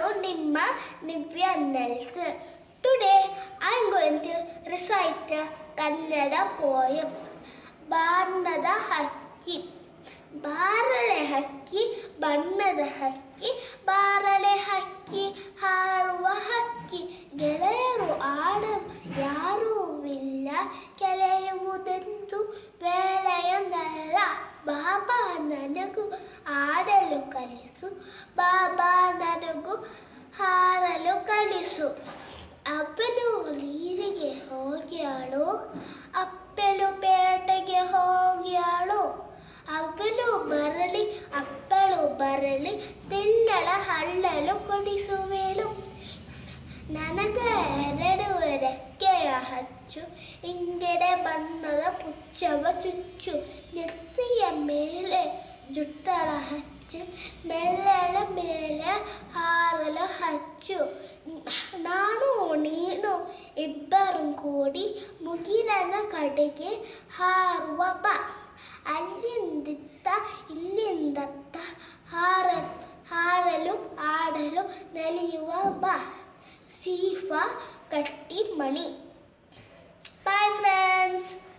ನಿಮ್ಮ Nivya Nelson. Today I am going to recite a Kannada poem. ಬಣ್ಣದ ಹಕ್ಕಿ ಬಾರಲೆ ಹಕ್ಕಿ ಬಣ್ಣದ ಹಕ್ಕಿ ಬಾರಲೆ ಹಕ್ಕಿ ಹಾರುವ ಹಕ್ಕಿ ಗೆಳೆಯರು ಆಡಲು ಯಾರೂ ಇಲ್ಲ ಕೆಳೆಯುವುದೆಂದು ವೇಳೆಯೊಂದಲ್ಲ ಬಾಬಾ ನನಗೂ ಆಡಲು ಕಲಿಸು ಬಾಬಾ ನನಗೂ ಹಾರಲು ಕಲಿಸು ಅವನು ನೀರಿಗೆ ಹೋಗ್ಯಾಳು ಅಪ್ಪಳು ಪೇಟೆಗೆ ಹೋಗ್ಯಾಳು ಅವನು ಬರಲಿ ಅಪ್ಪಳು ಬರಲಿ ತಿನ್ನಳ ಹಳ್ಳಲು ಕೊಡಿಸುವೆಳು ನನಗ ಎರಡು ರೆಕ್ಕೆಯ ಹಚ್ಚು ಹಿಂಗೆಡೆ ಬಣ್ಣದ ಪುಚ್ಚವ ಚುಚ್ಚು ನೆತ್ತಿಯ ಮೇಲೆ ಜುಟ್ಟಳ ಹಚ್ಚು ಬೆಳ್ಳಳ ಮೇಲೆ ಹಾರಲು ಹಚ್ಚು ನಾನು ನೀನು ಇಬ್ಬರು ಕೂಡಿ ಮುಗಿಲನ ಕಡೆಗೆ ಹಾರುವ ಬಾ ಅಲ್ಲಿಂದಿತ್ತ ಇಲ್ಲಿಂದತ್ತ ಹಾರ ಹಾರಲು ಆಡಲು ನಲಿಯುವ ಬಾ ಸೀಫಾ ಕಟ್ಟಿ ಮಣಿ ಬಾಯ್ ಫ್ರೆಂಡ್ಸ್